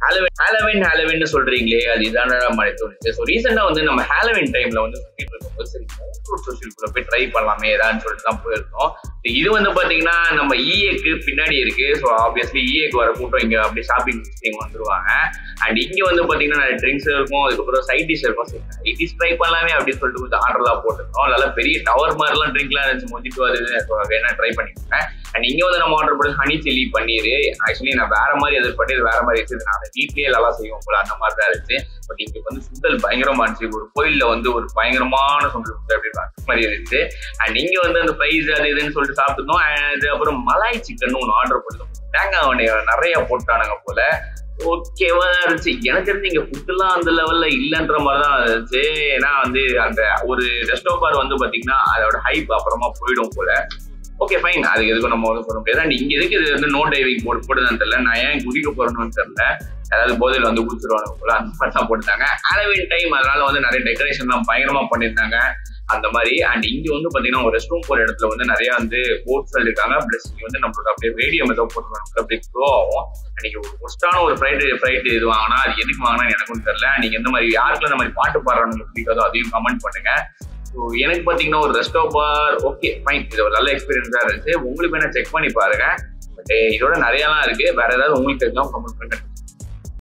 Halloween Halloween Halloween சொல்றீங்களே அது இதான மாதிரி தோணுச்சு ஸோ ரீசெண்டா வந்து நம்ம ஹாலோவின் டைம்ல வந்து சுத்திட்டு இருக்கும்போது சரி ஃப்ரூட் சோஷியல்குள்ள போய் ட்ரை பண்ணலாமே ஏதான்னு சொல்லிட்டு தான் போயிருந்தோம் இது வந்து பாத்தீங்கன்னா நம்ம இஏக்கு பின்னாடி இருக்கு ஸோ ஆப்வியஸ்லி இஏக்கு வர கூட்டம் இங்க அப்படி ஷாப்பிங் இங்க வந்துருவாங்க அண்ட் இங்க வந்து பாத்தீங்கன்னா நிறைய ட்ரிங்க்ஸ் இருக்கும் அதுக்கப்புறம் சைட் டிஷ் இருக்கும் சைட் டிஷ் ட்ரை பண்ணலாமே அப்படின்னு சொல்லிட்டு கொஞ்சம் ஆர்டர்லாம் போட்டிருந்தோம் நல்லா பெரிய டவர் மாதிரிலாம் ட்ரிங்க்லாம் இருந்துச்சு மொஜிட்டோ அது இது. So, வேணா ட்ரை பண்ணிக்கோங்க அண்ட் இங்க வந்து நம்ம ஆர்டர் பண்ணி ஹனி சில்லி பன்னீர் ஆக்சுவலி நான் வேற மாதிரி எதிர்பார்த்து இது வேற மாதிரி இருந்துச்சு நான் அதை வீட்லயே நல்லா செய்வோம் போல அந்த மாதிரி தான் இருந்துச்சு பட் இங்க வந்து சுண்டல் பயங்கரமா இருந்துச்சு ஒரு கோயில்ல வந்து ஒரு பயங்கரமான சுண்டல் சுண்டல் அப்படின்னு அந்த மாதிரி இருந்துச்சு அண்ட் இங்க வந்து அந்த ஃப்ரைஸ் அது இதுன்னு சொல்லிட்டு சாப்பிட்டுருந்தோம் and அப்புறம் மலாய் சிக்கன் ஒன்று ஆர்டர் பண்ணிருந்தோம் தேங்காய் எண்ணெய் நிறைய போட்டானுங்க போல ஓகேவா இருந்துச்சு எனக்கு தெரிஞ்சு இங்க ஃபுட்டுலாம் அந்த லெவல்ல இல்லைன்ற மாதிரி தான் இருந்துச்சு ஏன்னா வந்து அந்த ஒரு ரெஸ்டோ பார் வந்து பாத்தீங்கன்னா அதோட ஹைப் அப்புறமா போயிடும் போல ஓகே ஃபைன் அதுக்கு எதுக்கும் நம்ம வந்து சொல்ல முடியாது அண்ட் இங்க எதுக்கு இது வந்து நோ டைவிங் போட்டு போட்டுதான் தெரியல நான் ஏன் குடிக்க போறேன்னு தெரியல அதாவது போதையில் வந்து குடிச்சிருவாங்க போல அந்த மாதிரி தான் போட்டுட்டாங்க ஹாலோவின் டைம் அதனால வந்து நிறைய டெக்கரேஷன்லாம் பயங்கரமா பண்ணியிருந்தாங்க அந்த மாதிரி அண்ட் இங்க வந்து பாத்தீங்கன்னா ஒரு ரெஸ்ட் ரூம் போற இடத்துல வந்து நிறைய வந்து போட்ஸ் இருக்காங்க பிளஸ் இங்க வந்து நம்மளோட அப்படியே ரேடியம் ஏதோ போட்டுருவாங்க அப்படியே க்ளோ ஆகும் அன்னைக்கு ஒரு ஒஸ்டான ஒரு ஃப்ரைட் ஃப்ரைட் இது வாங்கினா அது எதுக்கு வாங்கினா எனக்கும் தெரியல நீங்க எந்த மாதிரி யாருக்குள்ள இந்த மாதிரி பாட்டு பாடுறாங்க பிடிக்காதோ அதையும் கமெண்ட் பண்ணுங்க ஸோ எனக்கு பார்த்தீங்கன்னா ஒரு ரெஸ்டோ பார் ஓகே ஃபைன் இது ஒரு நல்ல எக்ஸ்பீரியன்ஸாக இருந்துச்சு உங்களுக்கு வேணா செக் பண்ணி பாருங்க பட் இதோட நிறையலாம் இருக்கு வேற ஏதாவது உங்களுக்கு தெரிஞ்சா கமெண்ட் பண்ணுங்க